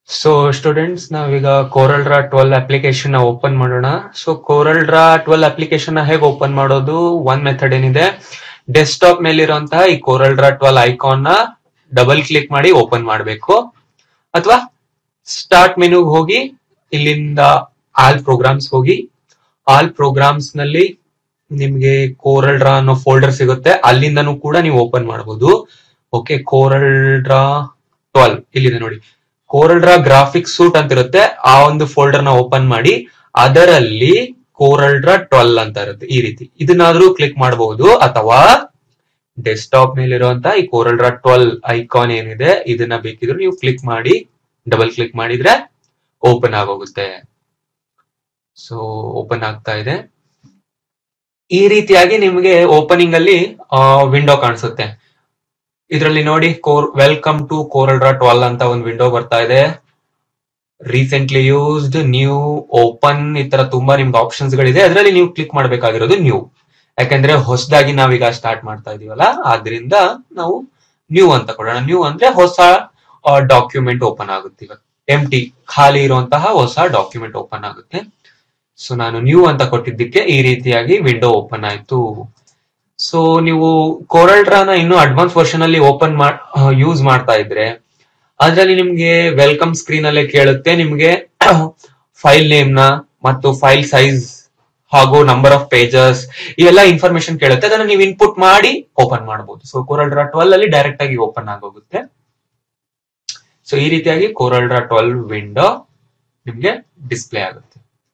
so students ನಾವೀಗ Corel Draw twelve application open ಮಾಡೋಣ so Corel Draw twelve application ಹೇಗೆ open ಮಾಡೋದು ಒಂದ್ ಮೆಥಡ್ ಏನಿದೆ ಡೆಸ್ಕ್ಟಾಪ್ ಮೇಲಿರುವಂತಹ ಈ ಕೋರಲ್ ಡ್ರಾ ಟ್ವೆಲ್ ಐಕಾನ್ ನ ಡಬಲ್ ಕ್ಲಿಕ್ ಮಾಡಿ ಓಪನ್ ಮಾಡಬೇಕು ಅಥವಾ ಸ್ಟಾರ್ಟ್ ಮೆನುಗೆ ಹೋಗಿ ಇಲ್ಲಿಂದ ಆಲ್ ಪ್ರೋಗ್ರಾಮ್ಸ್ ಹೋಗಿ ಆಲ್ ಪ್ರೋಗ್ರಾಮ್ಸ್ ನಲ್ಲಿ ನಿಮ್ಗೆ ಕೋರಲ್ ಡ್ರಾ ಅನ್ನೋ ಫೋಲ್ಡರ್ ಸಿಗುತ್ತೆ ಅಲ್ಲಿಂದನೂ ಕೂಡ ನೀವು ಓಪನ್ ಮಾಡಬಹುದು ಓಕೆ ಕೋರಲ್ ಡ್ರಾ ಟ್ವೆಲ್ ಇಲ್ಲಿದೆ ನೋಡಿ ಕೋರಲ್ ಡ್ರಾ ಗ್ರಾಫಿಕ್ ಸೂಟ್ ಅಂತ ಇರುತ್ತೆ ಆ ಒಂದು ಫೋಲ್ಡರ್ ನ ಓಪನ್ ಮಾಡಿ ಅದರಲ್ಲಿ ಕೋರಲ್ ಡ್ರಾ ಟ್ವೆಲ್ ಅಂತ ಇರುತ್ತೆ ಈ ರೀತಿ ಇದನ್ನಾದ್ರೂ ಕ್ಲಿಕ್ ಮಾಡಬಹುದು ಅಥವಾ ಡೆಸ್ಕ್ಟಾಪ್ ಮೇಲಿರುವಂತಹ ಈ ಕೋರಲ್ ಡ್ರಾ ಟ್ವೆಲ್ ಐಕಾನ್ ಏನಿದೆ ಇದನ್ನ ಬೇಕಿದ್ರು ನೀವು ಕ್ಲಿಕ್ ಮಾಡಿ ಡಬಲ್ ಕ್ಲಿಕ್ ಮಾಡಿದ್ರೆ ಓಪನ್ ಆಗೋಗುತ್ತೆ ಸೊ ಓಪನ್ ಆಗ್ತಾ ಇದೆ ಈ ರೀತಿಯಾಗಿ ನಿಮಗೆ ಓಪನಿಂಗ್ ಅಲ್ಲಿ ವಿಂಡೋ ಕಾಣಿಸುತ್ತೆ ಇದರಲ್ಲಿ ನೋಡಿ ಕೋರ್ welcome to Corel Draw twelve ಅಂತ ಒಂದು ವಿಂಡೋ ಬರ್ತಾ ಇದೆ ರೀಸೆಂಟ್ಲಿ ಯೂಸ್ಡ್ ನ್ಯೂ ಓಪನ್ ಈ ತರ ತುಂಬಾ ನಿಮ್ಗೆ ಆಪ್ಷನ್ಸ್ ಗಳಿದೆ ಅದರಲ್ಲಿ ನೀವು ಕ್ಲಿಕ್ ಮಾಡಬೇಕಾಗಿರೋದು ನ್ಯೂ ಯಾಕಂದ್ರೆ ಹೊಸದಾಗಿ ನಾವೀಗ ಸ್ಟಾರ್ಟ್ ಮಾಡ್ತಾ ಇದೀವಲ್ಲ ಆದ್ರಿಂದ ನಾವು ನ್ಯೂ ಅಂತ ಕೊಡೋಣ ನ್ಯೂ ಅಂದ್ರೆ ಹೊಸ ಡಾಕ್ಯುಮೆಂಟ್ ಓಪನ್ ಆಗುತ್ತೆ ಈಗ ಎಂ ಟಿ ಖಾಲಿ ಇರುವಂತಹ ಹೊಸ ಡಾಕ್ಯುಮೆಂಟ್ ಓಪನ್ ಆಗುತ್ತೆ ಸೊ ನಾನು ನ್ಯೂ ಅಂತ ಕೊಟ್ಟಿದ್ದಕ್ಕೆ ಈ ರೀತಿಯಾಗಿ ವಿಂಡೋ ಓಪನ್ ಆಯ್ತು ಸೊ ನೀವು ಕೋರಲ್ ಡ್ರಾನ ಇನ್ನು ಅಡ್ವಾನ್ಸ್ ವರ್ಷನ್ ಅಲ್ಲಿ ಓಪನ್ ಯೂಸ್ ಮಾಡ್ತಾ ಇದ್ರೆ ಅದ್ರಲ್ಲಿ ನಿಮ್ಗೆ ವೆಲ್ಕಮ್ ಸ್ಕ್ರೀನ್ ಅಲ್ಲೇ ಕೇಳುತ್ತೆ ನಿಮ್ಗೆ ಫೈಲ್ ನೇಮ್ ನ ಮತ್ತು ಫೈಲ್ ಸೈಜ್ ಹಾಗೂ ನಂಬರ್ ಆಫ್ ಪೇಜಸ್ ಇವೆಲ್ಲ ಇನ್ಫಾರ್ಮೇಶನ್ ಕೇಳುತ್ತೆ ಅದನ್ನ ನೀವು ಇನ್ಪುಟ್ ಮಾಡಿ ಓಪನ್ ಮಾಡಬಹುದು ಸೊ ಕೋರಲ್ ಡ್ರಾ ಟ್ವೆಲ್ ಅಲ್ಲಿ ಡೈರೆಕ್ಟ್ ಆಗಿ ಓಪನ್ ಆಗೋಗುತ್ತೆ ಸೊ ಈ ರೀತಿಯಾಗಿ ಕೋರಲ್ ಡ್ರಾ ಟ್ವೆಲ್ ವಿಂಡೋ ನಿಮ್ಗೆ ಡಿಸ್ಪ್ಲೇ ಆಗುತ್ತೆ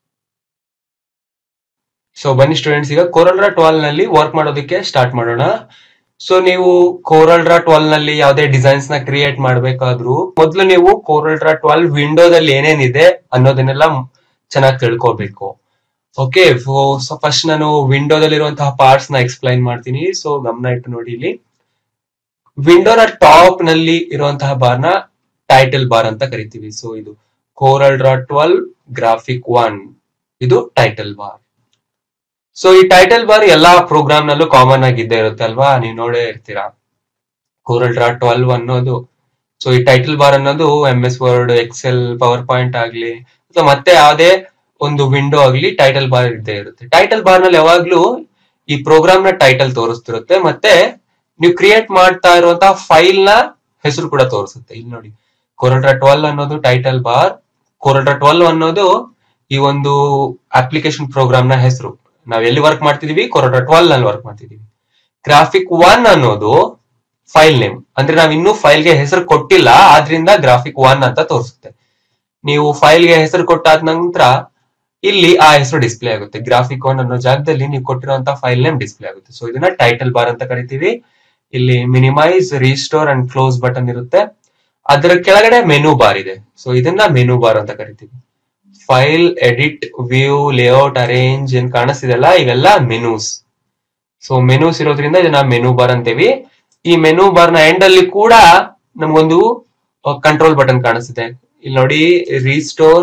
ಸೊ ಬನ್ನಿ ಸ್ಟೂಡೆಂಟ್ಸ್ ಈಗ ಕೋರಲ್ ಡ್ರಾ ಟ್ವೆಲ್ ನಲ್ಲಿ ವರ್ಕ್ ಮಾಡೋದಕ್ಕೆ ಸ್ಟಾರ್ಟ್ ಮಾಡೋಣ ಸೊ ನೀವು ಕೋರಲ್ ಡ್ರಾ ಟ್ವೆಲ್ ನಲ್ಲಿ ಯಾವುದೇ ಡಿಸೈನ್ಸ್ ನ ಕ್ರಿಯೇಟ್ ಮಾಡ್ಬೇಕಾದ್ರೂ ಮೊದಲು ನೀವು ಕೋರಲ್ ಡ್ರಾ ಟ್ವೆಲ್ ವಿಂಡೋದಲ್ಲಿ ಏನೇನಿದೆ ಅನ್ನೋದನ್ನೆಲ್ಲ ಚೆನ್ನಾಗಿ ತಿಳ್ಕೊಬೇಕು ಓಕೆ ಸೊ ಫಸ್ಟ್ ನಾನು ವಿಂಡೋದಲ್ಲಿರುವಂತಹ ಪಾರ್ಟ್ಸ್ ನ ಎಕ್ಸ್ಪ್ಲೈನ್ ಮಾಡ್ತೀನಿ ಸೊ ಗಮನ ಇಟ್ಟು ನೋಡಿ ಇಲ್ಲಿ ವಿಂಡೋನ ಟಾಪ್ ನಲ್ಲಿ ಇರುವಂತಹ ಬಾರ್ ನ ಟೈಟಲ್ ಬಾರ್ ಅಂತ ಕರಿತೀವಿ ಸೊ ಇದು Corel Draw twelve graphic one ಇದು ಟೈಟಲ್ ಬಾರ್ ಸೊ ಈ ಟೈಟಲ್ ಬಾರ್ ಎಲ್ಲಾ ಪ್ರೋಗ್ರಾಮ್ ನಲ್ಲೂ ಕಾಮನ್ ಆಗಿ ಇದ್ದೇ ಇರುತ್ತೆ ಅಲ್ವಾ ನೀವು ನೋಡೇ ಇರ್ತೀರಾ ಕೋರಲ್ ಡ್ರಾ ಟ್ವೆಲ್ವ್ ಅನ್ನೋದು ಸೊ ಈ ಟೈಟಲ್ ಬಾರ್ ಅನ್ನೋದು M S Word Excel PowerPoint ಆಗ್ಲಿ ಅಥವಾ ಮತ್ತೆ ಯಾವುದೇ ಒಂದು ವಿಂಡೋ ಆಗ್ಲಿ ಟೈಟಲ್ ಬಾರ್ ಇದ್ದೇ ಇರುತ್ತೆ ಟೈಟಲ್ ಬಾರ್ ನಲ್ಲಿ ಯಾವಾಗ್ಲೂ ಈ ಪ್ರೋಗ್ರಾಮ್ ನ ಟೈಟಲ್ ತೋರಿಸ್ತಿರುತ್ತೆ ಮತ್ತೆ ನೀವು ಕ್ರಿಯೇಟ್ ಮಾಡ್ತಾ ಇರುವಂತಹ ಫೈಲ್ ನ ಹೆಸರು ಕೂಡ ತೋರಿಸುತ್ತೆ ಇಲ್ಲಿ ನೋಡಿ ಕೋರಲ್ಡ್ರಾ ಟ್ವೆಲ್ ಅನ್ನೋದು ಟೈಟಲ್ ಬಾರ್ ಕೋರಲ್ಡ್ರಾ ಟ್ವೆಲ್ ಅನ್ನೋದು ಈ ಒಂದು ಅಪ್ಲಿಕೇಶನ್ ಪ್ರೋಗ್ರಾಮ್ ನ ಹೆಸರು ನಾವ್ ಎಲ್ಲಿ ವರ್ಕ್ ಮಾಡ್ತಿದೀವಿ ಕೊರೋಟಾ ಟ್ವೆಲ್ ನಲ್ಲಿ ವರ್ಕ್ ಮಾಡ್ತಿದೀವಿ ಗ್ರಾಫಿಕ್ ಒನ್ ಅನ್ನೋದು ಫೈಲ್ ನೇಮ್ ಅಂದ್ರೆ ನಾವ್ ಇನ್ನೂ ಫೈಲ್ಗೆ ಹೆಸರು ಕೊಟ್ಟಿಲ್ಲ ಆದ್ರಿಂದ ಗ್ರಾಫಿಕ್ ಒನ್ ಅಂತ ತೋರಿಸುತ್ತೆ ನೀವು ಫೈಲ್ಗೆ ಹೆಸರು ಕೊಟ್ಟಾದ ನಂತರ ಇಲ್ಲಿ ಆ ಹೆಸರು ಡಿಸ್ಪ್ಲೇ ಆಗುತ್ತೆ ಗ್ರಾಫಿಕ್ ಒನ್ ಅನ್ನೋ ಜಾಗದಲ್ಲಿ ನೀವು ಕೊಟ್ಟಿರುವಂತಹ ಫೈಲ್ ನೇಮ್ ಡಿಸ್ಪ್ಲೇ ಆಗುತ್ತೆ ಸೊ ಇದನ್ನ ಟೈಟಲ್ ಬಾರ್ ಅಂತ ಕರಿತೀವಿ ಇಲ್ಲಿ minimise restore and close button ಇರುತ್ತೆ ಅದರ ಕೆಳಗಡೆ ಮೆನು ಬಾರ್ ಇದೆ ಸೊ ಇದನ್ನ ಮೆನು ಬಾರ್ ಅಂತ ಕರಿತೀವಿ file edit view layout arrange ಏನ್ ಕಾಣಿಸ್ತಿದೆಲ್ಲ ಇವೆಲ್ಲ ಮೆನೂಸ್ ಸೊ ಮೆನೂಸ್ ಇರೋದ್ರಿಂದ ಇದನ್ನ ಮೆನು ಬಾರ್ ಅಂತೀವಿ ಈ ಮೆನು ಬಾರ್ ನ ಎಂಡ್ ಅಲ್ಲಿ ಕೂಡ ನಮ್ಗೊಂದು ಕಂಟ್ರೋಲ್ ಬಟನ್ ಕಾಣಿಸ್ತಿದೆ ಇಲ್ಲಿ ನೋಡಿ ರೀಸ್ಟೋರ್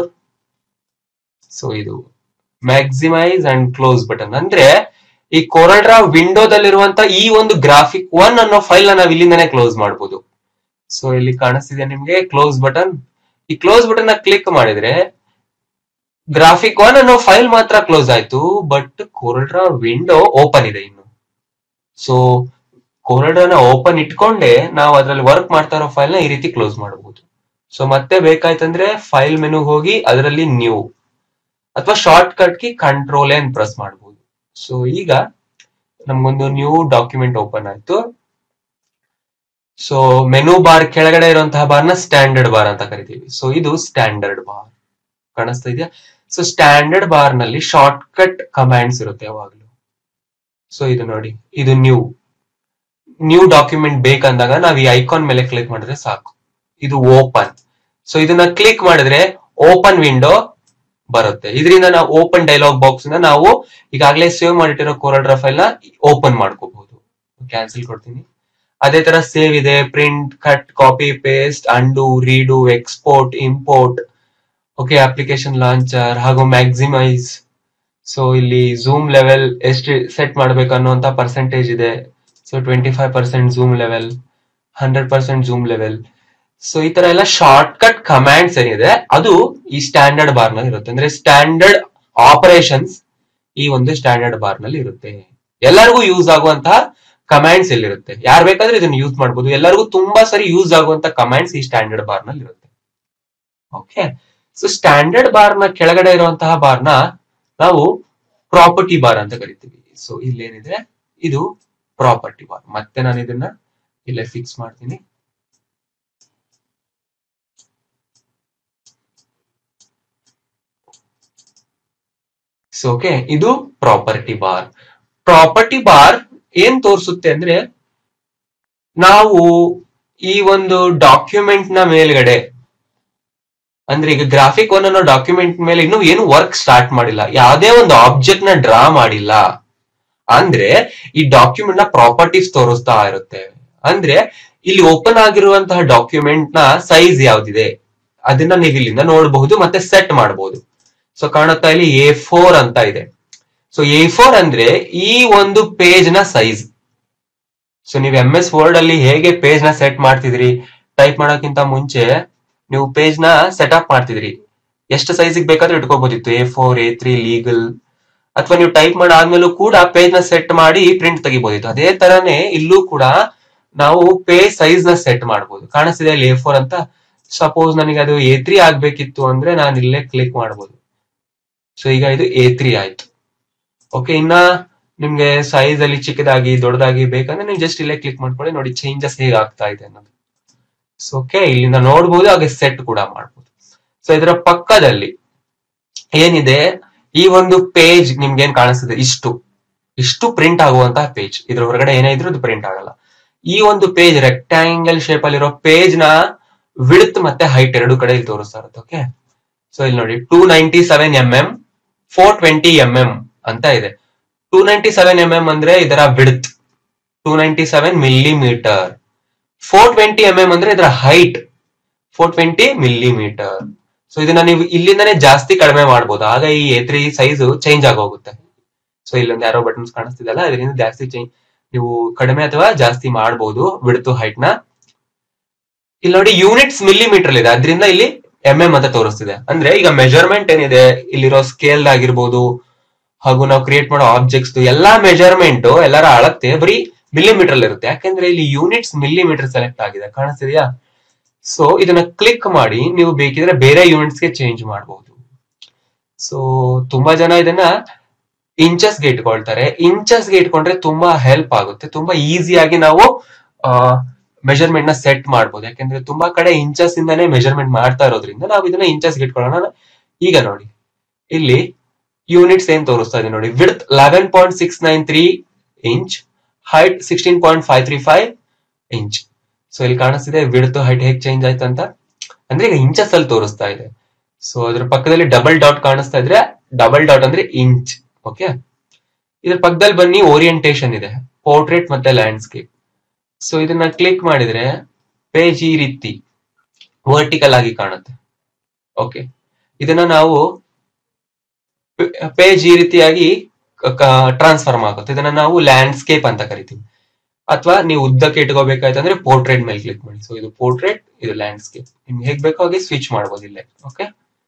ಸೊ ಇದು ಮ್ಯಾಕ್ಸಿಮೈಸ್ ಅಂಡ್ ಕ್ಲೋಸ್ ಬಟನ್ ಅಂದ್ರೆ ಈ ಕೋರಲ್ಡ್ರಾ ವಿಂಡೋದಲ್ಲಿರುವಂತ ಈ ಒಂದು ಗ್ರಾಫಿಕ್ ಒನ್ ಅನ್ನೋ ಫೈಲ್ ನ ನಾವು ಇಲ್ಲಿಂದಾನೆ ಕ್ಲೋಸ್ ಮಾಡಬಹುದು ಸೊ ಇಲ್ಲಿ ಕಾಣಿಸ್ತಿದೆ ನಿಮ್ಗೆ ಕ್ಲೋಸ್ ಬಟನ್ ಈ ಕ್ಲೋಸ್ ಬಟನ್ ನ ಕ್ಲಿಕ್ ಮಾಡಿದ್ರೆ ಗ್ರಾಫಿಕ್ ಒನ್ ಅನ್ನೋ ಫೈಲ್ ಮಾತ್ರ ಕ್ಲೋಸ್ ಆಯ್ತು ಬಟ್ ಕೋರಲ್ಡ್ರಾ ವಿಂಡೋ ಓಪನ್ ಇದೆ ಇನ್ನು ಸೊ ಕೋರಲ್ಡ್ರಾನ ಓಪನ್ ಇಟ್ಕೊಂಡೆ ನಾವು ಅದ್ರಲ್ಲಿ ವರ್ಕ್ ಮಾಡ್ತಾ ಇರೋ ಫೈಲ್ ನ ಈ ರೀತಿ ಕ್ಲೋಸ್ ಮಾಡಬಹುದು ಸೊ ಮತ್ತೆ ಬೇಕಾಯ್ತಂದ್ರೆ ಫೈಲ್ ಮೆನು ಹೋಗಿ ಅದರಲ್ಲಿ ನ್ಯೂ ಅಥವಾ shortcut key control N press ಮಾಡಬಹುದು ಸೊ ಈಗ ನಮ್ಗೊಂದು ನ್ಯೂ ಡಾಕ್ಯುಮೆಂಟ್ ಓಪನ್ ಆಯ್ತು ಸೊ ಮೆನು ಬಾರ್ ಕೆಳಗಡೆ ಇರುವಂತಹ ಬಾರ್ ನ ಸ್ಟ್ಯಾಂಡರ್ಡ್ ಬಾರ್ ಅಂತ ಕರಿತೀವಿ ಸೊ ಇದು ಸ್ಟ್ಯಾಂಡರ್ಡ್ ಬಾರ್ ಕಾಣಿಸ್ತಾ ಇದೆಯಾ ಸೊ ಸ್ಟ್ಯಾಂಡರ್ಡ್ ಬಾರ್ ನಲ್ಲಿ ಶಾರ್ಟ್ ಕಟ್ ಕಮಾಂಡ್ಸ್ ಇರುತ್ತೆ ಯಾವಾಗಲೂ ಸೊ ಇದು ನೋಡಿ ಇದು ನ್ಯೂ ನ್ಯೂ ಡಾಕ್ಯುಮೆಂಟ್ ಬೇಕಂದಾಗ ನಾವು ಈ ಐಕಾನ್ ಮೇಲೆ ಕ್ಲಿಕ್ ಮಾಡಿದ್ರೆ ಸಾಕು ಇದು ಓಪನ್ ಸೊ ಇದನ್ನ ಕ್ಲಿಕ್ ಮಾಡಿದ್ರೆ ಓಪನ್ ವಿಂಡೋ ಬರುತ್ತೆ ಇದರಿಂದ ನಾವು ಓಪನ್ ಡೈಲಾಗ್ ಬಾಕ್ಸ್ ನ ನಾವು ಈಗಾಗಲೇ ಸೇವ್ ಮಾಡಿಟ್ಟಿರೋ ಕೋರಲ್ಡ್ರಾ ಫೈಲ್ ನ ಓಪನ್ ಮಾಡ್ಕೋಬಹುದು ಕ್ಯಾನ್ಸಲ್ ಕೊಡ್ತೀನಿ ಅದೇ ತರ ಸೇವ್ ಇದೆ print cut copy paste undo redo export import okay application launcher ಹಾಗೂ ಮ್ಯಾಕ್ಸಿಮೈಸ್ ಸೊ ಇಲ್ಲಿ ಝೂಮ್ ಲೆವೆಲ್ ಎಷ್ಟು ಸೆಟ್ ಮಾಡ್ಬೇಕು ಅನ್ನುವಂತ ಪರ್ಸೆಂಟೇಜ್ ಇದೆ so twenty five percent zoom level hundred percent zoom level so ಈ ತರ ಎಲ್ಲ ಶಾರ್ಟ್ ಕಟ್ ಕಮಾಂಡ್ಸ್ ಏನಿದೆ ಅದು ಈ ಸ್ಟ್ಯಾಂಡರ್ಡ್ ಬಾರ್ ನಲ್ಲಿ ಇರುತ್ತೆ ಅಂದ್ರೆ ಸ್ಟ್ಯಾಂಡರ್ಡ್ ಆಪರೇಷನ್ಸ್ ಈ ಒಂದು ಸ್ಟ್ಯಾಂಡರ್ಡ್ ಬಾರ್ ನಲ್ಲಿ ಇರುತ್ತೆ ಎಲ್ಲರಿಗೂ ಯೂಸ್ ಆಗುವಂತಹ ಕಮಾಂಡ್ಸ್ ಎಲ್ಲಿರುತ್ತೆ ಯಾರು ಬೇಕಾದ್ರೆ ಇದನ್ನ ಯೂಸ್ ಮಾಡಬಹುದು ಎಲ್ಲರಿಗೂ ತುಂಬಾ ಸರಿ ಯೂಸ್ ಆಗುವಂತ ಕಮಾಂಡ್ಸ್ ಈ ಸ್ಟ್ಯಾಂಡರ್ಡ್ ಬಾರ್ ನಲ್ಲಿ ಇರುತ್ತೆ ಓಕೆ ಸೊ ಸ್ಟ್ಯಾಂಡರ್ಡ್ ಬಾರ್ ನ ಕೆಳಗಡೆ ಇರುವಂತಹ ಬಾರ್ ನ ನಾವು ಪ್ರಾಪರ್ಟಿ ಬಾರ್ ಅಂತ ಕರಿತೀವಿ ಸೊ ಇಲ್ಲೇನಿದೆ ಇದು ಪ್ರಾಪರ್ಟಿ ಬಾರ್ ಮತ್ತೆ ನಾನು ಇದನ್ನ ಇಲ್ಲೇ ಫಿಕ್ಸ್ ಮಾಡ್ತೀನಿ ಸೊ ಓಕೆ ಇದು ಪ್ರಾಪರ್ಟಿ ಬಾರ್ ಪ್ರಾಪರ್ಟಿ ಬಾರ್ ಏನ್ ತೋರಿಸುತ್ತೆ ಅಂದ್ರೆ ನಾವು ಈ ಒಂದು ಡಾಕ್ಯುಮೆಂಟ್ ನ ಮೇಲ್ಗಡೆ ಅಂದ್ರೆ ಈಗ ಗ್ರಾಫಿಕ್ ಒನ್ ಅನ್ನೋ ಡಾಕ್ಯುಮೆಂಟ್ ಮೇಲೆ ಇನ್ನು ಏನು ವರ್ಕ್ ಸ್ಟಾರ್ಟ್ ಮಾಡಿಲ್ಲ ಯಾವುದೇ ಒಂದು ಆಬ್ಜೆಕ್ಟ್ ನ ಡ್ರಾ ಮಾಡಿಲ್ಲ ಅಂದ್ರೆ ಈ ಡಾಕ್ಯುಮೆಂಟ್ ನ ಪ್ರಾಪರ್ಟೀಸ್ ತೋರಿಸ್ತಾ ಇರುತ್ತೆ ಅಂದ್ರೆ ಇಲ್ಲಿ ಓಪನ್ ಆಗಿರುವಂತಹ ಡಾಕ್ಯುಮೆಂಟ್ ನ ಸೈಜ್ ಯಾವ್ದಿದೆ ಅದನ್ನ ನೀವು ಇಲ್ಲಿಂದ ನೋಡಬಹುದು ಮತ್ತೆ ಸೆಟ್ ಮಾಡಬಹುದು ಸೊ ಕಾಣುತ್ತಾ ಇಲ್ಲಿ ಎ ಫೋರ್ ಅಂತ ಇದೆ ಸೊ ಎ ಫೋರ್ ಅಂದ್ರೆ ಈ ಒಂದು ಪೇಜ್ ನ ಸೈಜ್ ಸೊ ನೀವು ಎಂ ಎಸ್ ವರ್ಡ್ ಅಲ್ಲಿ ಹೇಗೆ ಪೇಜ್ ನ ಸೆಟ್ ಮಾಡ್ತಿದ್ರಿ ಟೈಪ್ ಮಾಡೋಕ್ಕಿಂತ ಮುಂಚೆ ನೀವು ಪೇಜ್ ನ ಸೆಟಪ್ ಮಾಡ್ತಿದ್ರಿ ಎಷ್ಟು ಸೈಜಿಗೆ ಬೇಕಾದ್ರೂ ಇಟ್ಕೋಬಹುದಿತ್ತು A four A three legal ಅಥವಾ ನೀವು ಟೈಪ್ ಮಾಡಾದ್ಮೇಲೂ ಕೂಡ ಪೇಜ್ ನ ಸೆಟ್ ಮಾಡಿ ಪ್ರಿಂಟ್ ತೆಗಿಬಹುದಿತ್ತು ಅದೇ ತರನೇ ಇಲ್ಲೂ ಕೂಡ ನಾವು ಪೇಜ್ ಸೈಜ್ ನ ಸೆಟ್ ಮಾಡಬಹುದು ಕಾಣಿಸ್ತಿದೆ ಇಲ್ಲಿ ಎ ಫೋರ್ ಅಂತ ಸಪೋಸ್ ನನಗೆ ಅದು ಎ ತ್ರೀ ಆಗ್ಬೇಕಿತ್ತು ಅಂದ್ರೆ ನಾನು ಇಲ್ಲೇ ಕ್ಲಿಕ್ ಮಾಡಬಹುದು ಸೊ ಈಗ ಇದು ಎ ತ್ರೀ ಆಯ್ತು ಓಕೆ ಇನ್ನ ನಿಮ್ಗೆ ಸೈಜ್ ಅಲ್ಲಿ ಚಿಕ್ಕದಾಗಿ ದೊಡ್ಡದಾಗಿ ಬೇಕಂದ್ರೆ ನೀವು ಜಸ್ಟ್ ಇಲ್ಲೇ ಕ್ಲಿಕ್ ಮಾಡ್ಕೊಳ್ಳಿ ನೋಡಿ ಚೇಂಜಸ್ ಹೇಗೆ ಆಗ್ತಾ ಇದೆ ಅನ್ನೋದು ಸೊ ಓಕೆ ಇಲ್ಲಿಂದ ನೋಡ್ಬೋದು ಹಾಗೆ ಸೆಟ್ ಕೂಡ ಮಾಡ್ಬೋದು ಸೊ ಇದರ ಪಕ್ಕದಲ್ಲಿ ಏನಿದೆ ಈ ಒಂದು ಪೇಜ್ ನಿಮ್ಗೆ ಏನ್ ಕಾಣಿಸ್ತದೆ ಇಷ್ಟು ಇಷ್ಟು ಪ್ರಿಂಟ್ ಆಗುವಂತಹ ಪೇಜ್ ಇದ್ರ ಹೊರಗಡೆ ಏನೇ ಇದ್ರೂ ಅದು ಪ್ರಿಂಟ್ ಆಗಲ್ಲ ಈ ಒಂದು ಪೇಜ್ ರೆಕ್ಟಾಂಗಲ್ ಶೇಪ್ ಅಲ್ಲಿರೋ ಪೇಜ್ ನ ವಿಡ್ತ್ ಮತ್ತೆ ಹೈಟ್ ಎರಡು ಕಡೆ ಇಲ್ಲಿ ತೋರಿಸ್ತಾ ಇರುತ್ತೆ ಓಕೆ ಸೊ ಇಲ್ಲಿ ನೋಡಿ two ninety seven M M four twenty M M ಅಂತ ಇದೆ two ninety seven M M ಅಂದ್ರೆ ಇದರ width two ninety seven millimetre four twenty M M ಅಂದ್ರೆ ಇದರ height four twenty millimetre so ಇದನ್ನ ನೀವು ಇಲ್ಲಿಂದಾನೇ ಜಾಸ್ತಿ ಕಡಿಮೆ ಮಾಡಬಹುದು ಆಗ ಈ ಎ ತ್ರೀ ಸೈಜ್ ಚೇಂಜ್ ಆಗೋಗುತ್ತೆ ಸೊ ಇಲ್ಲೊಂದು ಯಾರೋ ಬಟನ್ಸ್ ಕಾಣಿಸ್ತಿದಲ್ಲ ಇದರಿಂದ ಜಾಸ್ತಿ ಚೇಂಜ್ ನೀವು ಕಡಿಮೆ ಅಥವಾ ಜಾಸ್ತಿ ಮಾಡಬಹುದು ಬಿಡ್ತು ಹೈಟ್ ನ ಇಲ್ಲಿ ನೋಡಿ ಯೂನಿಟ್ಸ್ ಮಿಲಿಮೀಟರ್ ಇದೆ ಅದರಿಂದ ಇಲ್ಲಿ ಎಂ ಎಂ ಅಂತ ತೋರಿಸ್ತಿದೆ ಅಂದ್ರೆ ಈಗ ಮೆಜರ್ಮೆಂಟ್ ಏನಿದೆ ಇಲ್ಲಿರೋ ಸ್ಕೇಲ್ ಆಗಿರ್ಬೋದು ಹಾಗೂ ನಾವು ಕ್ರಿಯೇಟ್ ಮಾಡೋ ಆಬ್ಜೆಕ್ಟ್ಸ್ ಎಲ್ಲಾ ಮೆಜರ್ಮೆಂಟ್ ಎಲ್ಲರ ಅಳತೆ ಬರೀ ಮಿಲಿಮೀಟರ್ ಇರುತ್ತೆ ಯಾಕಂದ್ರೆ ಇಲ್ಲಿ ಯೂನಿಟ್ಸ್ ಮಿಲಿಮೀಟರ್ ಸೆಲೆಕ್ಟ್ ಆಗಿದೆ ಕಾಣಿಸ್ತಿದ್ಯಾ ಸೊ ಇದನ್ನ ಕ್ಲಿಕ್ ಮಾಡಿ ನೀವು ಬೇಕಿದ್ರೆ ಬೇರೆ ಯೂನಿಟ್ಸ್ ಗೆ ಚೇಂಜ್ ಮಾಡಬಹುದು ಸೊ ತುಂಬಾ ಜನ ಇದನ್ನ ಇಂಚಸ್ ಗೆ ಇಟ್ಕೊಳ್ತಾರೆ ಇಂಚಸ್ ಗೆ ಇಟ್ಕೊಂಡ್ರೆ ತುಂಬಾ ಹೆಲ್ಪ್ ಆಗುತ್ತೆ ತುಂಬಾ ಈಸಿಯಾಗಿ ನಾವು ಮೆಜರ್ಮೆಂಟ್ ನ ಸೆಟ್ ಮಾಡಬಹುದು ಯಾಕಂದ್ರೆ ತುಂಬಾ ಕಡೆ ಇಂಚಸ್ ಇಂದಾನೇ ಮೆಜರ್ಮೆಂಟ್ ಮಾಡ್ತಾ ಇರೋದ್ರಿಂದ ನಾವು ಇದನ್ನ ಇಂಚಸ್ ಗೆ ಇಟ್ಕೊಳ್ಳೋಣ ಈಗ ನೋಡಿ ಇಲ್ಲಿ ಯೂನಿಟ್ಸ್ ಏನ್ ತೋರಿಸ್ತಾ ಇದೆ ನೋಡಿ width eleven point six nine three inch height sixteen point five three five inch so ಇಲ್ಲಿ ಕಾಣಿಸ್ತಿದೆ ವಿಡ್ತ್ ಹೈಟ್ ಹೇಗೆ ಚೇಂಜ್ ಆಯ್ತು ಅಂತ ಅಂದ್ರೆ ಈಗ ಇಂಚಸ್ ಅಲ್ಲಿ ತೋರಿಸ್ತಾ ಇದೆ ಸೊ ಅದ್ರ ಪಕ್ಕದಲ್ಲಿ ಡಬಲ್ ಡಾಟ್ ಕಾಣಿಸ್ತಾ ಇದ್ರೆ ಡಬಲ್ ಡಾಟ್ ಅಂದ್ರೆ ಇಂಚ್ ಓಕೆ ಇದ್ರ ಪಕ್ಕದಲ್ಲಿ ಬನ್ನಿ ಓರಿಯಂಟೇಶನ್ ಇದೆ ಪೋರ್ಟ್ರೇಟ್ ಮತ್ತೆ ಲ್ಯಾಂಡ್ಸ್ಕೇಪ್ ಸೊ ಇದನ್ನ ಕ್ಲಿಕ್ ಮಾಡಿದ್ರೆ ಪೇಜ್ ಈ ರೀತಿ ವರ್ಟಿಕಲ್ ಆಗಿ ಕಾಣುತ್ತೆ ಓಕೆ ಇದನ್ನ ನಾವು ಪೇಜ್ ಈ ರೀತಿಯಾಗಿ ಟ್ರಾನ್ಸ್ಫರ್ಮ್ ಆಗುತ್ತೆ ಇದನ್ನ ನಾವು ಲ್ಯಾಂಡ್ಸ್ಕೇಪ್ ಅಂತ ಕರಿತೀವಿ ಅಥವಾ ನೀವು ಉದ್ದಕ್ಕೆ ಇಟ್ಕೋಬೇಕಾಯ್ತು ಅಂದ್ರೆ ಪೋರ್ಟ್ರೇಟ್ ಮೇಲೆ ಕ್ಲಿಕ್ ಮಾಡಿ ಸೊ ಇದು ಪೋರ್ಟ್ರೇಟ್ ಇದು ಲ್ಯಾಂಡ್ಸ್ಕೇಪ್ ನಿಮ್ಗೆ ಹೇಗ್ ಬೇಕೋ ಹಾಗೆ ಸ್ವಿಚ್ ಮಾಡಬಹುದು ಇಲ್ಲೇ ಓಕೆ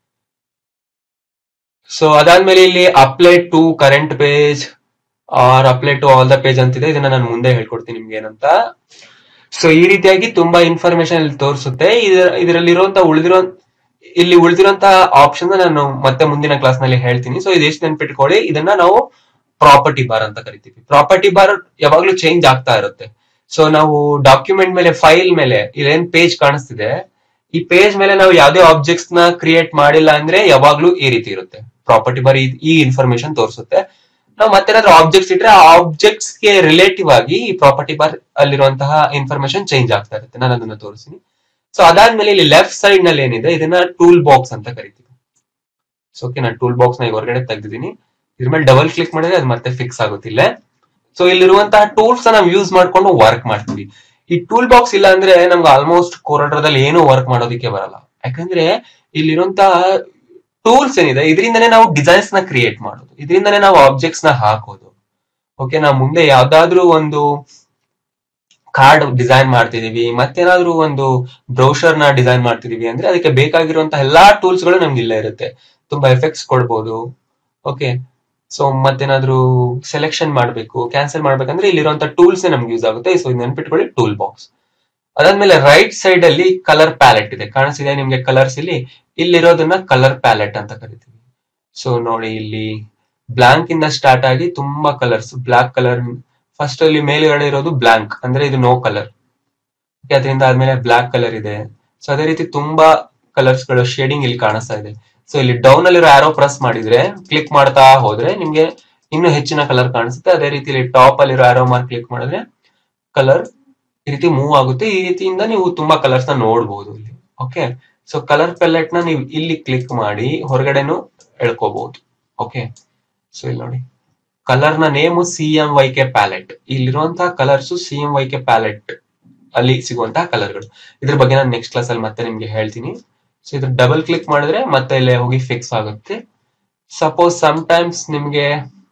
ಸೊ ಅದಾದ್ಮೇಲೆ ಇಲ್ಲಿ apply to current page or apply to all the page ಅಂತಿದೆ ಇದನ್ನ ನಾನು ಮುಂದೆ ಹೇಳ್ಕೊಡ್ತೀನಿ ನಿಮ್ಗೆ ಏನಂತ ಸೊ ಈ ರೀತಿಯಾಗಿ ತುಂಬಾ ಇನ್ಫಾರ್ಮೇಶನ್ ಇಲ್ಲಿ ತೋರಿಸುತ್ತೆ ಇದರಲ್ಲಿರುವಂತ ಉಳಿದಿರೋ ಇಲ್ಲಿ ಉಳಿದಿರುವಂತಹ ಆಪ್ಷನ್ ನಾನು ಮತ್ತೆ ಮುಂದಿನ ಕ್ಲಾಸ್ ನಲ್ಲಿ ಹೇಳ್ತೀನಿ ಸೊ ಇದೆಷ್ಟು ನೆನ್ಪಿಟ್ಕೊಳ್ಳಿ ಇದನ್ನ ನಾವು ಪ್ರಾಪರ್ಟಿ ಬಾರ್ ಅಂತ ಕರಿತೀವಿ ಪ್ರಾಪರ್ಟಿ ಬಾರ್ ಯಾವಾಗ್ಲೂ ಚೇಂಜ್ ಆಗ್ತಾ ಇರುತ್ತೆ ಸೊ ನಾವು ಡಾಕ್ಯುಮೆಂಟ್ ಮೇಲೆ ಫೈಲ್ ಮೇಲೆ ಇಲ್ಲೇನ್ ಪೇಜ್ ಕಾಣಿಸ್ತಿದೆ ಈ ಪೇಜ್ ಮೇಲೆ ನಾವು ಯಾವ್ದೇ ಆಬ್ಜೆಕ್ಟ್ಸ್ ನ ಕ್ರಿಯೇಟ್ ಮಾಡಿಲ್ಲ ಅಂದ್ರೆ ಯಾವಾಗ್ಲೂ ಈ ರೀತಿ ಇರುತ್ತೆ ಪ್ರಾಪರ್ಟಿ ಬಾರ್ ಈ ಇನ್ಫಾರ್ಮೇಶನ್ ತೋರಿಸುತ್ತೆ ನಾವು ಮತ್ತೇನಾದ್ರೂ ಆಬ್ಜೆಕ್ಟ್ಸ್ ಇಟ್ರೆ ಆ ಆಬ್ಜೆಕ್ಟ್ಸ್ ಗೆ ರಿಲೇಟಿವ್ ಆಗಿ ಈ ಪ್ರಾಪರ್ಟಿ ಬಾರ್ ಅಲ್ಲಿರುವಂತಹ ಇನ್ಫಾರ್ಮೇಶನ್ ಚೇಂಜ್ ಆಗ್ತಾ ಇರುತ್ತೆ ನಾನು ಅದನ್ನ ತೋರಿಸ್ತೀನಿ ಸೊ ಅದಾದ್ಮೇಲೆ ಇಲ್ಲಿ ಲೆಫ್ಟ್ ಸೈಡ್ ನಲ್ಲಿ ಏನಿದೆ ಇದನ್ನ ಟೂಲ್ ಬಾಕ್ಸ್ ಅಂತ ಕರಿತೀವಿ ಸೊ ಓಕೆ ನಾನು ಟೂಲ್ ಬಾಕ್ಸ್ ನ ಈಗ ಹೊರಗಡೆ ತೆಗ್ದಿದ್ದೀನಿ ಇದ್ರ ಮೇಲೆ ಡಬಲ್ ಕ್ಲಿಕ್ ಮಾಡಿದ್ರೆ ಅದು ಮತ್ತೆ ಫಿಕ್ಸ್ ಆಗುತ್ತಿಲ್ಲ ಸೊ ಇಲ್ಲಿರುವಂತಹ ಟೂಲ್ಸ್ ನಾವು ಯೂಸ್ ಮಾಡ್ಕೊಂಡು ವರ್ಕ್ ಮಾಡ್ತೀವಿ ಈ ಟೂಲ್ ಬಾಕ್ಸ್ ಇಲ್ಲ ಅಂದ್ರೆ ನಮ್ಗೆ ಆಲ್ಮೋಸ್ಟ್ ಕೋರಡ್ರದಲ್ಲಿ ಏನು ವರ್ಕ್ ಮಾಡೋದಕ್ಕೆ ಬರಲ್ಲ ಯಾಕಂದ್ರೆ ಇಲ್ಲಿರುವಂತಹ ಟೂಲ್ಸ್ ಏನಿದೆ ಇದರಿಂದನೇ ನಾವು ಡಿಸೈನ್ಸ್ ನ ಕ್ರಿಯೇಟ್ ಮಾಡೋದು ಇದರಿಂದನೇ ನಾವು ಆಬ್ಜೆಕ್ಟ್ಸ್ ನ ಹಾಕೋದು ಓಕೆ ನಾವು ಮುಂದೆ ಯಾವ್ದಾದ್ರು ಒಂದು ಕಾರ್ಡ್ ಡಿಸೈನ್ ಮಾಡ್ತಿದೀವಿ ಮತ್ತೇನಾದ್ರೂ ಒಂದು ಬ್ರೌಷರ್ ನ ಡಿಸೈನ್ ಮಾಡ್ತಿದೀವಿ ಅಂದ್ರೆ ಅದಕ್ಕೆ ಬೇಕಾಗಿರುವಂತಹ ಎಲ್ಲಾ ಟೂಲ್ಸ್ ಗಳು ನಮ್ಗೆ ಇಲ್ಲೇ ಇರುತ್ತೆ ತುಂಬಾ ಎಫೆಕ್ಟ್ಸ್ ಕೊಡ್ಬೋದು ಓಕೆ ಸೊ ಮತ್ತೇನಾದ್ರೂ ಸೆಲೆಕ್ಷನ್ ಮಾಡ್ಬೇಕು ಕ್ಯಾನ್ಸಲ್ ಮಾಡ್ಬೇಕಂದ್ರೆ ಇಲ್ಲಿರುವಂತ ಟೂಲ್ಸ್ ನಮ್ಗೆ ಯೂಸ್ ಆಗುತ್ತೆ ಸೊ ನೆನ್ಪಿಟ್ಕೊಳ್ಳಿ ಟೂಲ್ ಬಾಕ್ಸ್ ಅದಾದ್ಮೇಲೆ ರೈಟ್ ಸೈಡ್ ಅಲ್ಲಿ ಕಲರ್ ಪ್ಯಾಲೆಟ್ ಇದೆ ಕಾಣಿಸಿದೆ ನಿಮ್ಗೆ ಕಲರ್ಸ್ ಇಲ್ಲಿ ಇಲ್ಲಿರೋದನ್ನ ಕಲರ್ ಪ್ಯಾಲೆಟ್ ಅಂತ ಕರಿತೀವಿ ಸೊ ನೋಡಿ ಇಲ್ಲಿ ಬ್ಲಾಂಕ್ ಇಂದ ಸ್ಟಾರ್ಟ್ ಆಗಿ ತುಂಬಾ ಕಲರ್ಸ್ ಬ್ಲಾಕ್ ಕಲರ್ ಫಸ್ಟ್ ಅಲ್ಲಿ ಮೇಲ್ಗಡೆ ಇರೋದು ಬ್ಲಾಂಕ್ ಅಂದ್ರೆ ಇದು ನೋ ಕಲರ್ ಅದರಿಂದ ಆದ್ಮೇಲೆ ಬ್ಲಾಕ್ ಕಲರ್ ಇದೆ ಸೊ ಅದೇ ರೀತಿ ತುಂಬಾ ಕಲರ್ಸ್ ಗಳು ಶೇಡಿಂಗ್ ಇಲ್ಲಿ ಕಾಣಿಸ್ತಾ ಇದೆ ಸೊ ಇಲ್ಲಿ ಡೌನ್ ಅಲ್ಲಿರೋ ಆರೋ ಪ್ರೆಸ್ ಮಾಡಿದ್ರೆ ಕ್ಲಿಕ್ ಮಾಡ್ತಾ ಹೋದ್ರೆ ನಿಮ್ಗೆ ಇನ್ನು ಹೆಚ್ಚಿನ ಕಲರ್ ಕಾಣಿಸುತ್ತೆ ಅದೇ ರೀತಿ ಇಲ್ಲಿ ಟಾಪ್ ಅಲ್ಲಿರೋ ಆರೋ ಮಾರ್ಕ್ ಕ್ಲಿಕ್ ಮಾಡಿದ್ರೆ ಕಲರ್ ಈ ರೀತಿ ಮೂವ್ ಆಗುತ್ತೆ ಈ ರೀತಿಯಿಂದ ನೀವು ತುಂಬಾ ಕಲರ್ಸ್ ನ ನೋಡಬಹುದು ಇಲ್ಲಿ ಓಕೆ ಸೊ ಕಲರ್ ಪೆಲೆಟ್ ನ ನೀವು ಇಲ್ಲಿ ಕ್ಲಿಕ್ ಮಾಡಿ ಹೊರಗಡೆನು ಎಳ್ಕೋಬಹುದು ಓಕೆ ಸೊ ಇಲ್ಲಿ ನೋಡಿ ಕಲರ್ ನ name C M Y K palette ಇಲ್ಲಿರುವಂತಹ colours C M Y K palette ಅಲ್ಲಿ ಸಿಗುವಂತಹ ಕಲರ್ಗಳು ಇದ್ರ ಬಗ್ಗೆ ನಾನು ನೆಕ್ಸ್ಟ್ ಕ್ಲಾಸ್ ಅಲ್ಲಿ ಮತ್ತೆ ನಿಮ್ಗೆ ಹೇಳ್ತೀನಿ ಸೊ ಇದ್ರ ಡಬಲ್ ಕ್ಲಿಕ್ ಮಾಡಿದ್ರೆ ಮತ್ತೆ ಇಲ್ಲೇ ಹೋಗಿ ಫಿಕ್ಸ್ ಆಗುತ್ತೆ ಸಪೋಸ್ ಸಮ್ ಟೈಮ್ಸ್ ನಿಮ್ಗೆ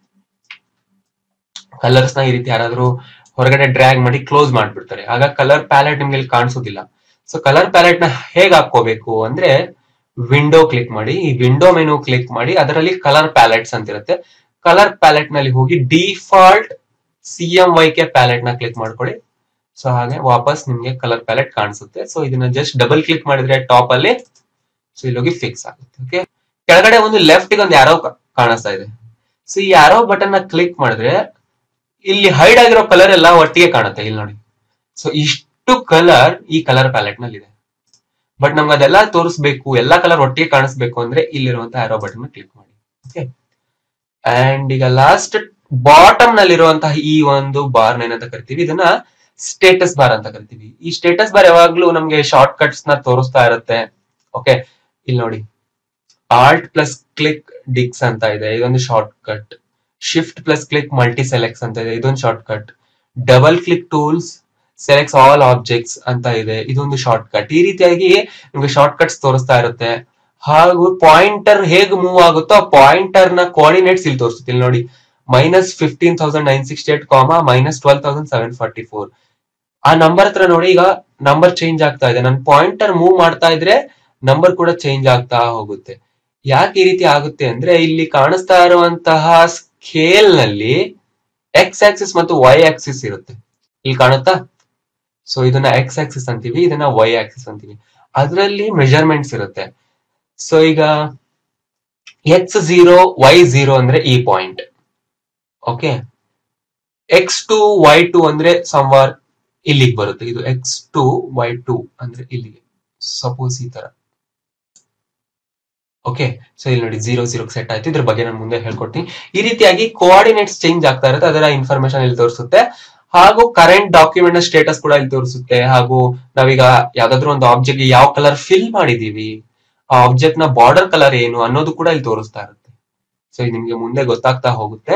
ಕಲರ್ಸ್ ನ ಈ ರೀತಿ ಯಾರಾದ್ರೂ ಹೊರಗಡೆ ಡ್ರ್ಯಾಗ್ ಮಾಡಿ ಕ್ಲೋಸ್ ಮಾಡ್ಬಿಡ್ತಾರೆ ಆಗ ಕಲರ್ ಪ್ಯಾಲೆಟ್ ನಿಮ್ಗೆ ಇಲ್ಲಿ ಕಾಣಿಸೋದಿಲ್ಲ ಸೊ ಕಲರ್ ಪ್ಯಾಲೆಟ್ ನ ಹೇಗ್ ಹಾಕೋಬೇಕು ಅಂದ್ರೆ ವಿಂಡೋ ಕ್ಲಿಕ್ ಮಾಡಿ ಈ ವಿಂಡೋ ಮೆನು ಕ್ಲಿಕ್ ಮಾಡಿ ಅದರಲ್ಲಿ ಕಲರ್ ಪ್ಯಾಲೆಟ್ಸ್ ಅಂತ ಇರುತ್ತೆ ಕಲರ್ ಪ್ಯಾಲೆಟ್ ನಲ್ಲಿ ಹೋಗಿ default C M Y K palette ನ ಕ್ಲಿಕ್ ಮಾಡ್ಕೊಳ್ಳಿ ಸೊ ಹಾಗೆ ವಾಪಸ್ ನಿಮ್ಗೆ ಕಲರ್ ಪ್ಯಾಲೆಟ್ ಕಾಣಿಸುತ್ತೆ ಸೊ ಇದನ್ನ ಜಸ್ಟ್ ಡಬಲ್ ಕ್ಲಿಕ್ ಮಾಡಿದ್ರೆ ಟಾಪ್ ಅಲ್ಲಿ ಸೊ ಇಲ್ಲಿ ಹೋಗಿ ಫಿಕ್ಸ್ ಆಗುತ್ತೆ ಓಕೆ ಕೆಳಗಡೆ ಒಂದು ಲೆಫ್ಟ್ ಗೆ ಒಂದು ಯಾರೋ ಕಾಣಿಸ್ತಾ ಇದೆ ಸೊ ಈ ಯಾರೋ ಬಟನ್ ನ ಕ್ಲಿಕ್ ಮಾಡಿದ್ರೆ ಇಲ್ಲಿ ಹೈಡ್ ಆಗಿರೋ ಕಲರ್ ಎಲ್ಲ ಒಟ್ಟಿಗೆ ಕಾಣುತ್ತೆ ಇಲ್ಲಿ ನೋಡಿ ಸೊ ಇಷ್ಟು ಕಲರ್ ಈ ಕಲರ್ ಪ್ಯಾಲೆಟ್ ನಲ್ಲಿ ಇದೆ ಬಟ್ ನಮ್ಗೆ ಅದೆಲ್ಲ ತೋರಿಸ್ಬೇಕು ಎಲ್ಲಾ ಕಲರ್ ಒಟ್ಟಿಗೆ ಕಾಣಿಸ್ಬೇಕು ಅಂದ್ರೆ ಇಲ್ಲಿರುವಂತಹ ಆರೋ ಬಟನ್ ಕ್ಲಿಕ್ ಮಾಡಿ ಓಕೆ ಅಂಡ್ ಈಗ ಲಾಸ್ಟ್ ಬಾಟಮ್ ನಲ್ಲಿರುವಂತಹ ಈ ಒಂದು ಬಾರ್ ಏನಂತ ಕರಿತೀವಿ ಇದನ್ನ ಸ್ಟೇಟಸ್ ಬಾರ್ ಅಂತ ಕರಿತೀವಿ ಈ ಸ್ಟೇಟಸ್ ಬಾರ್ ಯಾವಾಗ್ಲೂ ನಮ್ಗೆ ಶಾರ್ಟ್ ಕಟ್ಸ್ ನ ತೋರಿಸ್ತಾ ಇರುತ್ತೆ ಓಕೆ ಇಲ್ಲಿ ನೋಡಿ ಆಲ್ಟ್ ಪ್ಲಸ್ ಕ್ಲಿಕ್ ಡಿಕ್ಸ್ ಅಂತ ಇದೆ ಇದೊಂದು shortcut shift plus click multi selects ಅಂತ ಇದೆ ಇದೊಂದು shortcut double click tools selects all objects ಅಂತ ಇದೆ ಇದೊಂದು ಶಾರ್ಟ್ ಕಟ್ ಈ ರೀತಿಯಾಗಿ ನಿಮ್ಗೆ ಶಾರ್ಟ್ ಕಟ್ಸ್ ತೋರಿಸ್ತಾ ಇರುತ್ತೆ ಹಾಗೂ ಪಾಯಿಂಟರ್ ಹೇಗ್ ಮೂವ್ ಆಗುತ್ತೋ ಆ ಪಾಯಿಂಟರ್ ನ ಕೋಆರ್ಡಿನೇಟ್ಸ್ ಇಲ್ಲಿ ತೋರಿಸುತ್ತೆ ಇಲ್ಲಿ ನೋಡಿ minus fifteen thousand nine sixty eight comma minus twelve thousand seven forty four ಆ ನಂಬರ್ ಹತ್ರ ನೋಡಿ ಈಗ ನಂಬರ್ ಚೇಂಜ್ ಆಗ್ತಾ ಇದೆ ನನ್ನ ಪಾಯಿಂಟರ್ ಮೂವ್ ಮಾಡ್ತಾ ಇದ್ರೆ ನಂಬರ್ ಕೂಡ ಚೇಂಜ್ ಆಗ್ತಾ ಹೋಗುತ್ತೆ ಯಾಕೆ ಈ ರೀತಿ ಆಗುತ್ತೆ ಅಂದ್ರೆ ಇಲ್ಲಿ ಕಾಣಿಸ್ತಾ ಇರುವಂತಹ ಸ್ಕೇಲ್ ನಲ್ಲಿ ಎಕ್ಸ್ ಆಕ್ಸಿಸ್ ಮತ್ತು ವೈ ಆಕ್ಸಿಸ್ ಇರುತ್ತೆ ಇಲ್ಲಿ ಕಾಣುತ್ತಾ ಸೊ ಇದನ್ನ ಎಕ್ಸ್ ಆಕ್ಸಿಸ್ ಅಂತೀವಿ ಇದನ್ನ ವೈ ಆಕ್ಸಿಸ್ ಅಂತೀವಿ ಅದರಲ್ಲಿ ಮೆಜರ್ಮೆಂಟ್ಸ್ ಇರುತ್ತೆ ಸೊ ಈಗ ಎಕ್ಸ್ ಝೀರೋ ವೈ ಝೀರೋ ಅಂದ್ರೆ ಈ point okay X two Y two ಅಂದ್ರೆ ಸಂವಾರ್ ಇಲ್ಲಿಗೆ ಬರುತ್ತೆ ಇದು ಎಕ್ಸ್ ಟು ವೈ ಟು ಅಂದ್ರೆ ಇಲ್ಲಿಗೆ ಸಪೋಸ್ ಈ ತರ ಓಕೆ ಸೊ ಇಲ್ಲಿ ನೋಡಿ ಜೀರೋ ಜೀರೋ ಸೆಟ್ ಆಯ್ತು ಇದ್ರ ಬಗ್ಗೆ ನಾನು ಮುಂದೆ ಹೇಳ್ಕೊಡ್ತೀನಿ ಈ ರೀತಿಯಾಗಿ ಕೋಆರ್ಡಿನೇಟ್ಸ್ ಚೇಂಜ್ ಆಗ್ತಾ ಇರುತ್ತೆ ಅದರ ಇನ್ಫಾರ್ಮೇಶನ್ ಇಲ್ಲಿ ತೋರಿಸುತ್ತೆ ಹಾಗೂ ಕರೆಂಟ್ ಡಾಕ್ಯುಮೆಂಟ್ ನ ಸ್ಟೇಟಸ್ ಕೂಡ ಇಲ್ಲಿ ತೋರಿಸುತ್ತೆ ಹಾಗೂ ನಾವೀಗ ಯಾವ್ದಾದ್ರು ಒಂದು ಆಬ್ಜೆಕ್ಟ್ ಯಾವ ಕಲರ್ ಫಿಲ್ ಮಾಡಿದೀವಿ ಆ ಆಬ್ಜೆಕ್ಟ್ ನ ಬಾರ್ಡರ್ ಕಲರ್ ಏನು ಅನ್ನೋದು ಕೂಡ ಇಲ್ಲಿ ತೋರಿಸ್ತಾ ಇರುತ್ತೆ ಸೊ ಇದು ನಿಮ್ಗೆ ಮುಂದೆ ಗೊತ್ತಾಗ್ತಾ ಹೋಗುತ್ತೆ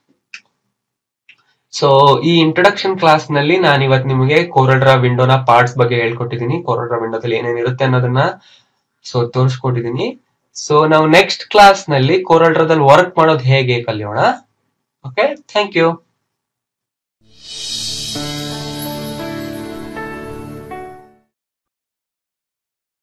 ಸೊ ಈ ಇಂಟ್ರೊಡಕ್ಷನ್ ಕ್ಲಾಸ್ ನಲ್ಲಿ ನಾನು ಇವತ್ತು ನಿಮಗೆ ಕೋರಲ್ಡ್ರಾ ವಿಂಡೋನ ಪಾರ್ಟ್ಸ್ ಬಗ್ಗೆ ಹೇಳ್ಕೊಟ್ಟಿದ್ದೀನಿ ಕೋರಲ್ಡ್ರಾ ವಿಂಡೋದಲ್ಲಿ ಏನೇನಿರುತ್ತೆ ಅನ್ನೋದನ್ನ ಸೊ ತೋರಿಸ್ಕೊಟ್ಟಿದ್ದೀನಿ ಸೊ ನಾವು ನೆಕ್ಸ್ಟ್ ಕ್ಲಾಸ್ ನಲ್ಲಿ ಕೋರಲ್ಡ್ರಾದಲ್ಲಿ ವರ್ಕ್ ಮಾಡೋದು ಹೇಗೆ ಕಲಿಯೋಣ ಓಕೆ ಥ್ಯಾಂಕ್ ಯು